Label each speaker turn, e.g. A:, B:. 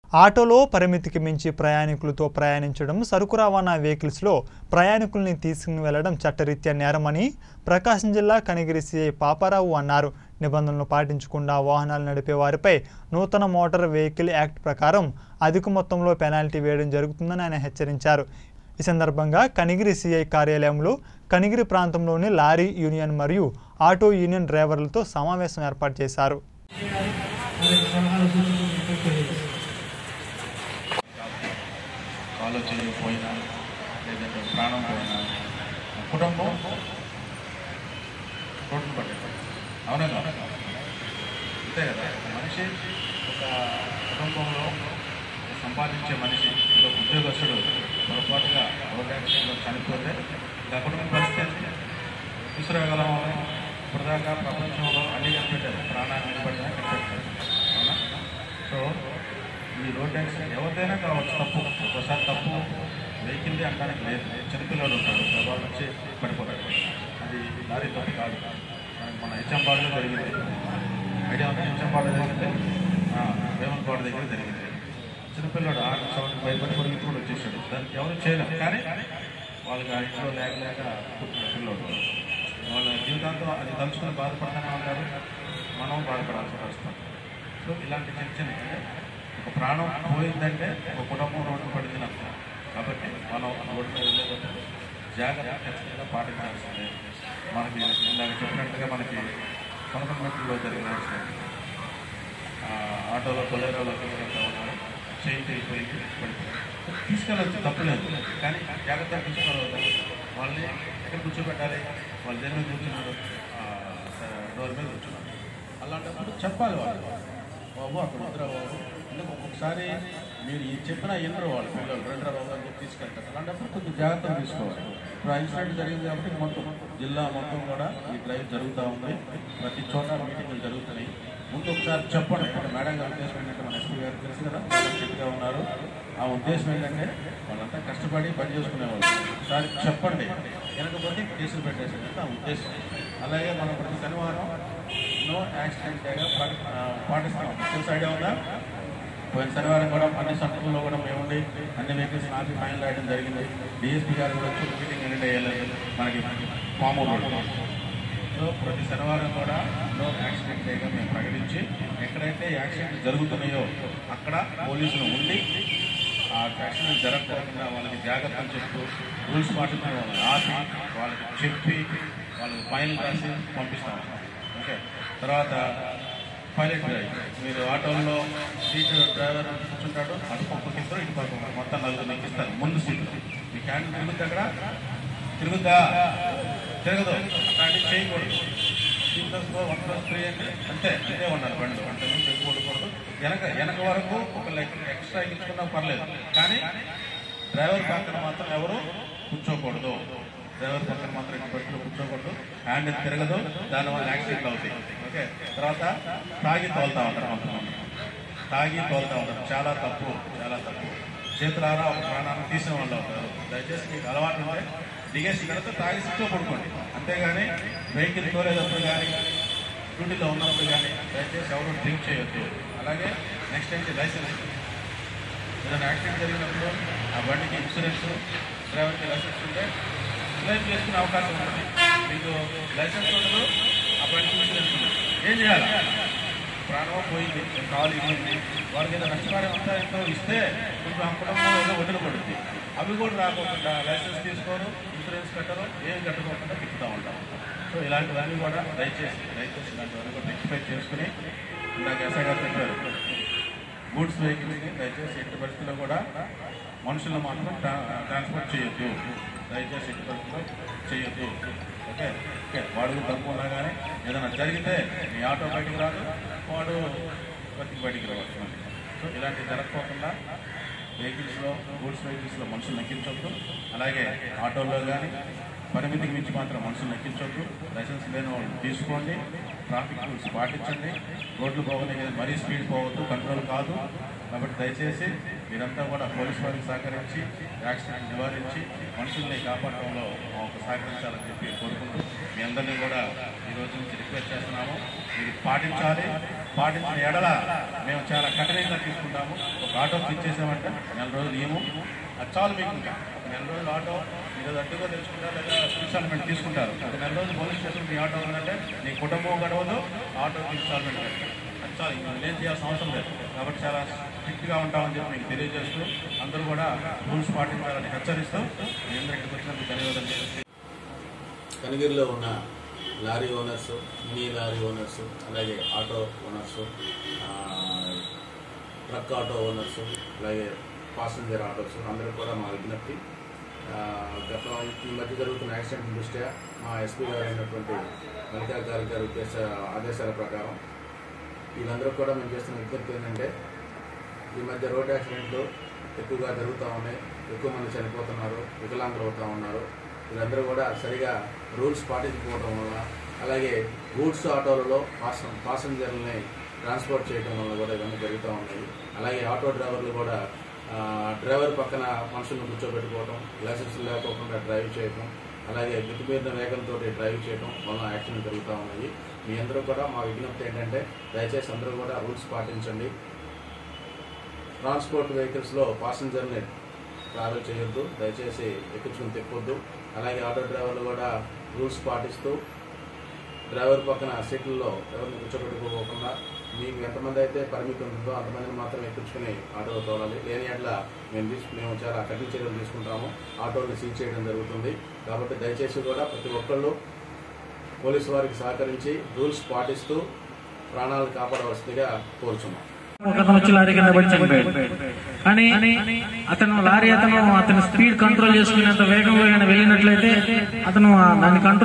A: ఆటోలో పరిమితికి మించి ప్రయాణికులతో ప్రయాణించడం సరుకు రవాణా వెహికల్స్లో ప్రయాణికుల్ని తీసుకుని వెళ్లడం చట్టరీత్యా నేరమని ప్రకాశం జిల్లా కనిగిరి సిఐ పాపారావు అన్నారు నిబంధనలు పాటించకుండా వాహనాలు నడిపే వారిపై నూతన మోటార్ వెహికల్ యాక్ట్ ప్రకారం అధిక మొత్తంలో పెనాల్టీ వేయడం జరుగుతుందని ఆయన హెచ్చరించారు ఈ సందర్భంగా కనిగిరి సిఐ కార్యాలయంలో కనిగిరి ప్రాంతంలోని లారీ యూనియన్ మరియు ఆటో యూనియన్ డ్రైవర్లతో సమావేశం ఏర్పాటు చేశారు
B: ఫాలో చేయకపోయినా లేదంటే ప్రాణం పోయినా కుటుంబం రోడ్డు పడ్డాడు అవునా కాదా? అంతే కదా మనిషి ఒక కుటుంబంలో సంపాదించే మనిషి ఒక ఉద్యోగస్తుడు పొరపాటుగా రోడ్ యాక్సిడెంట్లో చనిపోతే ఇంకా కుటుంబం పరిస్థితి తీసుకురాగలం ఇప్పటిదాకా ప్రపంచంలో అన్ని కనిపెట్టారు ప్రాణాన్ని నిలబడినా కనిపెట్టారు అవునా సో ఈ రోడ్ యాక్సిడెంట్ ఎవరిదైనా కావచ్చు తప్పు ఒక్కోసారి తప్పు వెహికల్ది అంటానికి లేదు చిన్నపిల్లలు ఉంటాడు వాళ్ళు వచ్చి పడిపోతాడు అది లారీ తప్పు కాదు మనకి మన హెచ్ఎంబాడులో జరిగింది ఐడియా ఉంది హెచ్ఎంబాడు జరిగింది వేమన్పాడు దగ్గర జరిగింది చిన్నపిల్లడు ఆరు సౌండ్ భయపడి పొడిగిప్పుడు వచ్చేసాడు దానికి ఎవరు చేయలేం కానీ వాళ్ళకి ఆ ఇంట్లో లేక లేక పుట్టిన పిల్లోడు వాళ్ళ జీవితాంతం అది తలుచుకుని బాధపడతానే ఉంటారు మనం బాధపడాల్సి వస్తాం సో ఇలాంటి చిన్న చిన్న అంటే ఒక ప్రాణం పోయిందంటే ఒక కుటుంబం రోడ్డు పడింది అర్థం కాబట్టి మనం రోడ్డు మీద వెళ్ళేటప్పుడు జాగ్రత్త ఖచ్చితంగా పాటించాల్సిందే మనకి ఇందాక చెప్పినట్టుగా మనకి కొనకమెట్లో జరిగిన యాక్సిడెంట్ ఆ, ఆటోలో కొలేరోలో తీసుకెళ్తా ఉన్నారు చేయి తెగిపోయింది పడిపోయింది తీసుకెళ్ళచ్చు తప్పులేదు కానీ జాగ్రత్తగా తీసుకోవాలి వాళ్ళని ఎక్కడ కూర్చోబెట్టాలి వాళ్ళు దేని మీద కూర్చున్నారు ఆ, డోర్ మీద కూర్చున్నారు అలాంటప్పుడు చెప్పాలి వాళ్ళు బాబు అక్కడ వద్దురా బాబు ఎందుకు ఒక్కొక్కసారి మీరు ఈ చెప్పిన ఎన్నరు వాళ్ళు పిల్లలు రెండరా బాబు అని చెప్పి తీసుకెళ్తారు అలాంటప్పుడు కొంచెం జాగ్రత్తగా తీసుకోవాలి ఇప్పుడు ఆ ఇన్సిడెంట్ జరిగింది కాబట్టి మొత్తం జిల్లా మొత్తం కూడా ఈ డ్రైవ్ జరుగుతూ ఉంది ప్రతి చోట మీటింగ్లు జరుగుతున్నాయి ముందు ఒకసారి చెప్పండి ఇప్పుడు మేడం గారి ఉద్దేశం ఏంటంటే మన ఎస్పీ గారు తెలుసు కదా ఫిట్గా ఉన్నారు ఆ ఉద్దేశం ఏంటంటే వాళ్ళంతా కష్టపడి పని చేసుకునేవాళ్ళు ఒకసారి చెప్పండి వెనకపోతే కేసులు పెట్టేసి ఆ ఉద్దేశం అలాగే మనం ప్రతి శనివారం నో యాక్సిడెంట్ డేగా పాటి- ఆ, పాటిస్తాం తెలుసు ఐడియా ఉందా పోయిన శనివారం కూడా అన్ని సెంటర్లో కూడా మేము ఉండి అన్ని వెహికల్స్ ఆపి ఫైన్ రాయడం జరిగింది డిఎస్పీ గారు కూడా వచ్చి మీటింగ్ అటెండ్ అయ్యారు మనకి మామూలు రోడ్ సో ప్రతి శనివారం కూడా నో యాక్సిడెంట్ డేగా మేము ప్రకటించి ఎక్కడైతే యాక్సిడెంట్ జరుగుతున్నాయో అక్కడ పోలీసులు ఉండి ఆ యాక్సిడెంట్ జరగకుండా వాళ్ళకి జాగ్రత్తలు చెప్తూ రూల్స్ పాటించిన వాళ్ళని ఆపి వాళ్ళకి చెప్పి వాళ్ళకి ఫైన్ రాసి పంపిస్తాం ఓకే తర్వాత పైలట్ డ్రైవ్ మీరు ఆటోల్లో సీట్ డ్రైవర్ కూర్చుంటాడు అటు పక్కకి ఇద్దరు ఇటు పక్క ఒకరు. మొత్తం నలుగురు ఎక్కిస్తారు ముందు సీట్లో మీ క్యాన్ తిరుగుద్ది అక్కడ తిరుగుద్దా తిరగదు అట్లాంటివి చేయకూడదు three plus four one plus three అంటే అంతే అంతే ఉండాలి బండి అంత నుంచి ఎక్కువ ఉండకూడదు వెనక వెనక వరకు ఒక ఎక్స్ట్రా ఎక్కించుకున్నా పర్లేదు కానీ డ్రైవర్ పక్కన మాత్రం ఎవరు కూర్చోకూడదు డ్రైవర్ పక్కన మాత్రం ఇటు పట్టుకుని కూర్చోకూడదు హ్యాండ్ తిరగదు దానివల్ల యాక్సిడెంట్ అవుతాయి ఓకే తర్వాత తాగి తోలుతా ఉంటారు కొంతమంది తాగి తోలుతా ఉంటారు చాలా తప్పు చాలా తప్పు చేతులారా ఒక ప్రాణాన్ని తీసిన వాళ్ళు అవుతారు దయచేసి మీకు అలవాటు ఉంటే దిగేసి తర్వాత తాగి సిక్తో పడుకోండి అంతేగాని వెహికల్ తోలేటప్పుడు కానీ డ్యూటీలో ఉన్నప్పుడు కానీ దయచేసి ఎవరు డ్రింక్ చేయొద్దు అలాగే నెక్స్ట్ ఏంటి లైసెన్స్ ఏదైనా యాక్సిడెంట్ జరిగినప్పుడు ఆ బండికి ఇన్సూరెన్స్ డ్రైవర్కి లైసెన్స్ ఉంటే క్లెయిమ్ చేసుకునే అవకాశం ఉంటుంది మీకు లైసెన్స్ ఉండదు ఆ బండికి ఇన్సూరెన్స్ ఉంది ఏం చేయాలి ప్రాణం పోయింది కాలు ఇవ్వండి వారికి ఏదో నష్టపరిహారం అంతా ఎంతో ఇస్తే కొంచెం ఆ కుటుంబం ఏదో వదిలి పడుతుంది అవి కూడా రాకోకుండా లైసెన్స్ తీసుకోరు ఇన్సూరెన్స్ కట్టరు ఏం కట్టుకోకుండా తిప్పుతూ ఉంటాం సో ఇలాంటివన్నీ కూడా దయచేసి దయచేసి ఇలాంటివన్నీ కూడా రెక్టిఫై చేసుకుని ఇందాక ఎస్ఐ గారు చెప్పారు గూడ్స్ వెహికల్స్ని దయచేసి ఎట్టి పరిస్థితుల్లో కూడా మనుషులను మాత్రం ట్రా- ట్రాన్స్పోర్ట్ చేయొద్దు దయచేసి ఎట్టి పరిస్థితుల్లో చేయొద్దు ఓకే ఓకే వాడు తప్పు ఉన్నా కానీ ఏదైనా జరిగితే మీ ఆటో బయటికి రాదు వాడు బతికి బయటికి రావచ్చు మళ్ళీ. సో ఇలాంటివి జరగకోకుండా వెహికల్స్లో గూడ్స్ వెహికల్స్లో మనుషులు ఎక్కించొద్దు అలాగే ఆటోల్లో కానీ పరిమితికి మించి మాత్రం మనుషులు ఎక్కించొద్దు లైసెన్స్ లేని వాళ్ళు తీసుకోండి ట్రాఫిక్ రూల్స్ పాటించండి రోడ్లు పోవని మరీ స్పీడ్ పోవద్దు కంట్రోల్ కాదు కాబట్టి దయచేసి మీరంతా కూడా పోలీస్ వారికి సహకరించి యాక్సిడెంట్ నివారించి మనుషుల్ని కాపాడడంలో మాకు సహకరించాలని చెప్పి కోరుకుంటూ మీ అందరినీ కూడా ఈ రోజు నుంచి రిక్వెస్ట్ చేస్తున్నాము ఇది పాటించాలి పాటించిన ఎడల మేము చాలా కఠినంగా తీసుకుంటాము ఒక ఆటోకి ఇచ్చేసామంటే నెల రోజులు ఇవ్వము అది చాలు మీకు ఇంకా ఒక నెల రోజులు ఆటో మీరు అడ్డుగా తెచ్చుకుంటారు లేదా ఇన్స్టాల్మెంట్ తీసుకుంటారు ఒక నెల రోజులు పోలీస్ స్టేషన్ మీ ఆటో ఉందంటే నీ కుటుంబం గడవదు ఆటోకి ఇన్స్టాల్మెంట్ కట్టాలి. అది చాలు ఇంకా ఏం చేయాల్సిన అవసరం లేదు కాబట్టి చాలా స్ట్రిక్ట్గా ఉంటామని చెప్పి మీకు తెలియజేస్తూ అందరూ కూడా రూల్స్ పాటించాలని హెచ్చరిస్తూ మీ అందరికీ వచ్చినందుకు ధన్యవాదాలు తెలియజేస్తూ
C: కనిగిరిలో ఉన్న lorry owners mini lorry owners అలాగే ఆటో ఓనర్స్ ఆ, ట్రక్ ఆటో ఓనర్స్ అలాగే పాసెంజర్ ఆటోస్ అందరూ కూడా మా విజ్ఞప్తి ఆ, గత ఈ మధ్య జరుగుతున్న యాక్సిడెంట్ దృష్ట్యా మా ఎస్పీ గారు అయినటువంటి మల్లికా గారి గారి ఉద్దేశ ఆదేశాల ప్రకారం వీళ్ళందరూ కూడా మేము చేస్తున్న విజ్ఞప్తి ఏంటంటే ఈ మధ్య రోడ్ యాక్సిడెంట్లు ఎక్కువగా జరుగుతూ ఉన్నాయి ఎక్కువ మంది చనిపోతున్నారు వికలాంగులు అవుతూ ఉన్నారు వీళ్ళందరూ కూడా సరిగా రూల్స్ పాటించకపోవడం వల్ల అలాగే గూడ్స్ ఆటోలలో పాస పాసెంజర్లని ట్రాన్స్పోర్ట్ చేయడం వల్ల కూడా ఇవన్నీ జరుగుతూ ఉన్నాయి అలాగే ఆటో డ్రైవర్లు కూడా ఆ, డ్రైవర్ పక్కన మనుషులను కూర్చోబెట్టుకోవడం లైసెన్స్ లేకోకుండా డ్రైవ్ చేయడం అలాగే మితిమీరిన వేగంతో డ్రైవ్ చేయడం వల్ల యాక్సిడెంట్ జరుగుతూ ఉన్నాయి మీ అందరూ కూడా మా విజ్ఞప్తి ఏంటంటే దయచేసి అందరూ కూడా రూల్స్ పాటించండి ట్రాన్స్పోర్ట్ వెహికల్స్లో పాసెంజర్ని ట్రావెల్ చేయొద్దు దయచేసి ఎక్కించుకుని తిప్పొద్దు అలాగే ఆటో డ్రైవర్లు కూడా రూల్స్ పాటిస్తూ డ్రైవర్ పక్కన సీట్లలో ఎవరిని కూర్చోబెట్టుకోకుండా మీకు ఎంతమంది అయితే పరిమితి ఉంటుందో అంతమందిని మాత్రం ఎక్కించుకుని ఆటోలో తోలాలి లేని అట్లా మేము తీసుకు మేము చాలా కఠిన చర్యలు తీసుకుంటాము ఆటోని సీజ్ చేయడం జరుగుతుంది కాబట్టి దయచేసి కూడా ప్రతి ఒక్కళ్ళు పోలీసు వారికి సహకరించి రూల్స్ పాటిస్తూ ప్రాణాలు కాపాడవలసిందిగా కోరుచున్నాం
D: ఒక అతను వచ్చి లారీ కింద పడి చనిపోయాడు కానీ అతను లారీ అతను అతని స్పీడ్ కంట్రోల్ చేసుకునేంత వేగంలో కానీ వెళ్ళినట్లయితే అతను ఆ దాన్ని కంట్రోల్